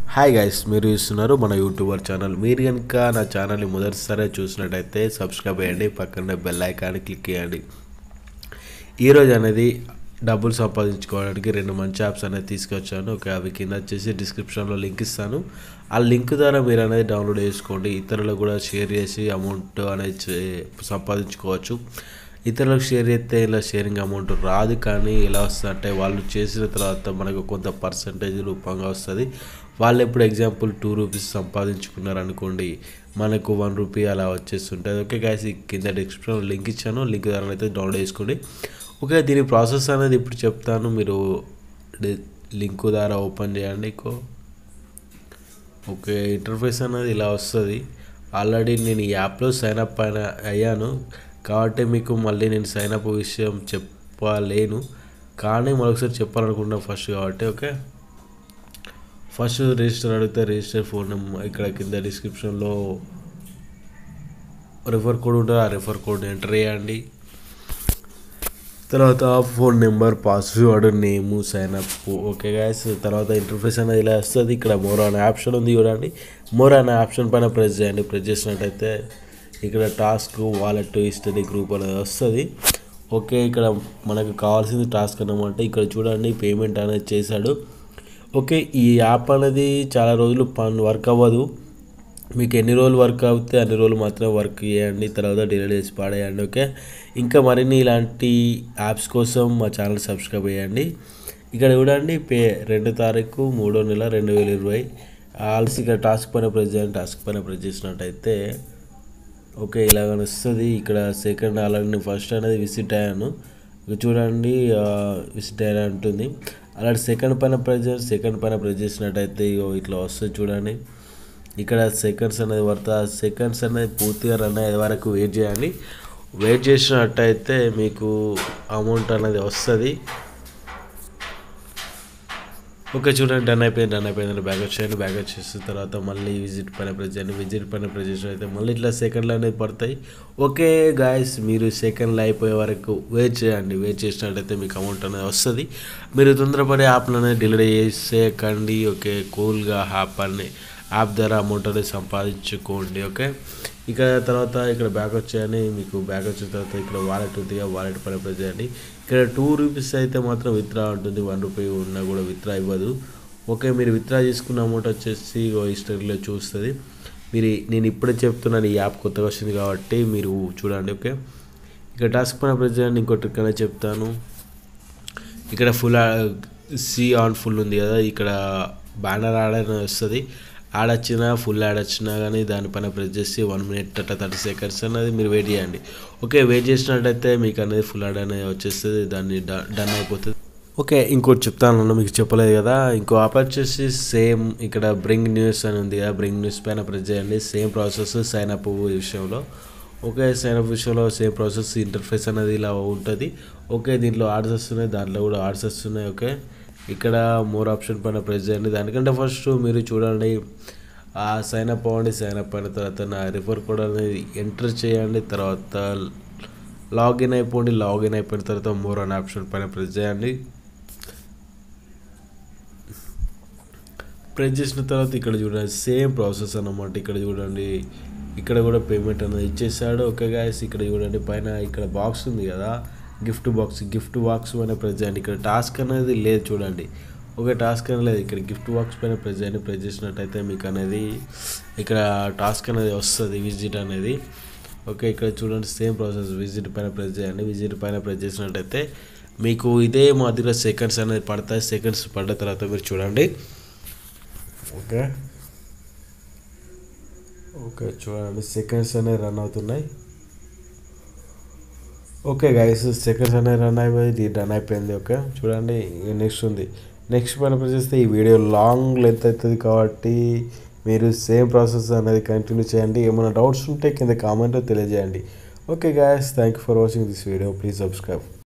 hi guys మీరు చూస్తున్నారు మన యూట్యూబర్ ఛానల్ మీరు కనుక నా ఛానల్ని మొదటిసారి చూసినట్టయితే సబ్స్క్రైబ్ చేయండి పక్కన బెల్ ఐకాన్ని క్లిక్ చేయండి ఈరోజు అనేది డబ్బులు సంపాదించుకోవడానికి రెండు మంచి యాప్స్ అనేది తీసుకొచ్చాను ఓకే అవి కింద వచ్చేసి డిస్క్రిప్షన్లో లింక్ ఇస్తాను ఆ లింక్ ద్వారా మీరు అనేది డౌన్లోడ్ చేసుకోండి ఇతరులకు కూడా షేర్ చేసి అమౌంట్ అనేది చే- సంపాదించుకోవచ్చు ఇతరులకు షేర్ చేస్తే ఇలా షేరింగ్ అమౌంట్ రాదు కానీ ఎలా వస్తుంది అంటే వాళ్ళు చేసిన తర్వాత మనకు కొంత పర్సంటేజ్ రూపంగా వస్తుంది వాళ్ళు ఎప్పుడు ఎగ్జాంపుల్ టూ రూపీస్ సంపాదించుకున్నారు అనుకోండి మనకు వన్ రూపీ అలా వచ్చేస్తుంటుంది ఓకే గాయస్ కింద డిస్క్రిప్షన్ లింక్ ఇచ్చాను లింక్ ద్వారా అయితే డౌన్లోడ్ చేసుకోండి ఓకే దీని ప్రాసెస్ అనేది ఇప్పుడు చెప్తాను మీరు డి- లింక్ ద్వారా ఓపెన్ చేయండి కో ఓకే ఇంటర్ఫేస్ అనేది ఇలా వస్తుంది ఆల్రెడీ నేను ఈ యాప్లో సైన్ అప్ అయిన అయ్యాను కాబట్టి మీకు మళ్ళీ నేను సైన్ అప్ విషయం చెప్పలేను కానీ మరొకసారి చెప్పాలనుకుంటున్నా ఫస్ట్ కాబట్టి ఓకే ఫస్ట్ రిజిస్టర్ అడిగితే రిజిస్టర్ ఫోన్ నెంబర్ ఇక్కడ కింద డిస్క్రిప్షన్లో రెఫర్ కోడ్ ఉంటుంది ఆ రెఫర్ కోడ్ ఎంటర్ చేయండి తర్వాత phone number password name sign up okay guys తర్వాత ఇంటర్ఫేస్ అనేది ఇలా వస్తుంది ఇక్కడ మోర్ అనే ఆప్షన్ ఉంది చూడండి మోర్ అనే ఆప్షన్ పైన ప్రెస్ చేయండి ప్రెస్ చేసినట్టయితే ఇక్కడ టాస్క్ వాలెట్ హిస్టరీ గ్రూప్ అనేది వస్తుంది ఓకే ఇక్కడ మనకు కావాల్సింది టాస్క్ అన్నమాట ఇక్కడ చూడండి పేమెంట్ అనేది చేశాడు ఓకే ఈ యాప్ అనేది చాలా రోజులు పని వర్క్ అవ్వదు మీకు ఎన్ని రోజులు వర్క్ అవుతే అన్ని రోజులు మాత్రం వర్క్ చేయండి తర్వాత డిలీట్ చేసి పాడేయండి ఓకే ఇంకా మరిన్ని ఇలాంటి యాప్స్ కోసం మా ఛానల్ సబ్స్క్రైబ్ చేయండి ఇక్కడ చూడండి పే రెండు తారీఖు మూడో నెల రెండు వేల ఇరవై ఆల్సి ఇక్కడ టాస్క్ పైన ప్రెస్ చేయండి టాస్క్ పైన ప్రెస్ చేసినట్టయితే ఓకే ఇలాగ వస్తుంది ఇక్కడ సెకండ్ అలాగే ఫస్ట్ అనేది విజిట్ అయ్యాను ఇక చూడండి విజిట్ అయ్యాను అంటుంది అలాంటి సెకండ్ పైన ప్రెస్ చేయండి సెకండ్ పైన ప్రెస్ చేసినట్టయితే ఇగో ఇట్లా వస్తుంది చూడండి ఇక్కడ సెకండ్స్ అనేది పడుతుంది ఆ సెకండ్స్ అనేది పూర్తిగా రన్ అయ్యే వరకు వెయిట్ చేయండి వెయిట్ చేసినట్టయితే మీకు అమౌంట్ అనేది వస్తుంది ఓకే చూడండి డన్ అయిపోయింది డన్ అయిపోయింది బ్యాక్ వచ్చేయండి బ్యాక్ వచ్చేసిన తర్వాత మళ్ళీ విజిట్ పైన ప్రెస్ చేయండి విజిట్ పైన ప్రెస్ చేసిన అయితే మళ్ళీ ఇట్లా సెకండ్లు అనేది పడతాయి ఓకే గాయస్ మీరు సెకండ్లు అయిపోయే వరకు వెయిట్ చేయండి వెయిట్ చేసినట్టయితే మీకు అమౌంట్ అనేది వస్తుంది మీరు తొందరపడే యాప్లు అనేది డిలీట్ చేసేయకండి ఓకే కూల్గా యాప్ అని యాప్ ద్వారా అమౌంట్ అనేది సంపాదించుకోండి ఓకే ఇక తర్వాత ఇక్కడ బ్యాక్ వచ్చేయని మీకు బ్యాక్ వచ్చిన తర్వాత ఇక్కడ వాలెట్ ఉంది ఆ వాలెట్ పైన ప్రెస్ చేయండి ఇక్కడ టూ రూపీస్ అయితే మాత్రం విత్డ్రా ఉంటుంది వన్ రూపీ ఉన్నా కూడా విత్డ్రా ఇవ్వదు ఓకే మీరు విత్డ్రా చేసుకున్న అమౌంట్ వచ్చేసి హిస్టరీలో చూస్తుంది మీరు నేను ఇప్పుడే చెప్తున్నాను ఈ యాప్ కొత్తగా వచ్చింది కాబట్టి మీరు చూడండి ఓకే ఇక్కడ టాస్క్ పైన ప్రెస్ చేయండి ఇంకో ట్రిక్ అనేది చెప్తాను ఇక్కడ ఫుల్ సి ఆన్ ఫుల్ ఉంది కదా ఇక్కడ బ్యానర్ యాడ్ అనేది వస్తుంది యాడ్ వచ్చినా ఫుల్ యాడ్ వచ్చినా కానీ దానిపైన ప్రెస్ చేసి వన్ మినిట్ అట్లా థర్టీ సెకండ్స్ అనేది మీరు వెయిట్ చేయండి ఓకే వెయిట్ చేసినట్టయితే మీకు అనేది ఫుల్ యాడ్ అనేది వచ్చేస్తుంది దాన్ని డన్ అయిపోతుంది ఓకే ఇంకోటి చెప్తాను మీకు చెప్పలేదు కదా ఇంకో యాప్ వచ్చేసి సేమ్ ఇక్కడ బ్రింగ్ న్యూస్ అని ఉంది కదా బ్రింగ్ న్యూస్ పైన ప్రెస్ చేయండి సేమ్ ప్రాసెస్ సైన్ అప్ విషయంలో ఓకే సైన్ అప్ విషయంలో సేమ్ ప్రాసెస్ ఇంటర్ఫేస్ అనేది ఇలా ఉంటుంది ఓకే దీంట్లో ఆర్డర్స్ వస్తున్నాయి దాంట్లో కూడా ఆర్డర్స్ వస్తున్నాయి ఓకే ఇక్కడ మోర్ ఆప్షన్ పైన ప్రెస్ చేయండి దానికంటే ఫస్ట్ మీరు చూడండి ఆ సైన్ అప్ అవ్వండి సైన్ అప్ అయిన తర్వాత నా రిఫర్ కోడ్ అనేది ఎంటర్ చేయండి తర్వాత లాగిన్ అయిపోండి లాగిన్ అయిపోయిన తర్వాత మోర్ అనే ఆప్షన్ పైన ప్రెస్ చేయండి ప్రెస్ చేసిన తర్వాత ఇక్కడ చూడండి సేమ్ ప్రాసెస్ అన్నమాట ఇక్కడ చూడండి ఇక్కడ కూడా పేమెంట్ అనేది ఇచ్చేసాడు ఓకే గాయస్ ఇక్కడ చూడండి పైన ఇక్కడ బాక్స్ ఉంది కదా గిఫ్ట్ బాక్స్ గిఫ్ట్ బాక్స్ పైన ప్రెస్ చేయండి ఇక్కడ టాస్క్ అనేది లేదు చూడండి ఓకే టాస్క్ అనేది లేదు ఇక్కడ గిఫ్ట్ బాక్స్ పైన ప్రెస్ చేయండి ప్రెస్ చేసినట్టయితే మీకు అనేది ఇక్కడ టాస్క్ అనేది వస్తుంది విజిట్ అనేది ఓకే ఇక్కడ చూడండి సేమ్ ప్రాసెస్ విజిట్ పైన ప్రెస్ చేయండి విజిట్ పైన ప్రెస్ చేసినట్టయితే మీకు ఇదే మాదిరిగా సెకండ్స్ అనేది పడతాయి సెకండ్స్ పడ్డ తర్వాత మీరు చూడండి ఓకే ఓకే చూడండి సెకండ్స్ అనేవి రన్ అవుతున్నాయి ఓకే గైస్ సెకండ్స్ అనేవి రన్ అయిపోయింది ఇది రన్ అయిపోయింది ఓకే చూడండి నెక్స్ట్ ఉంది నెక్స్ట్ పైన ప్రెస్ చేస్తే ఈ వీడియో లాంగ్ లెంత్ అవుతుంది కాబట్టి మీరు సేమ్ ప్రాసెస్ అనేది కంటిన్యూ చేయండి ఏమైనా డౌట్స్ ఉంటే కింద కామెంట్లో తెలియజేయండి okay guys thank you for watching this video please subscribe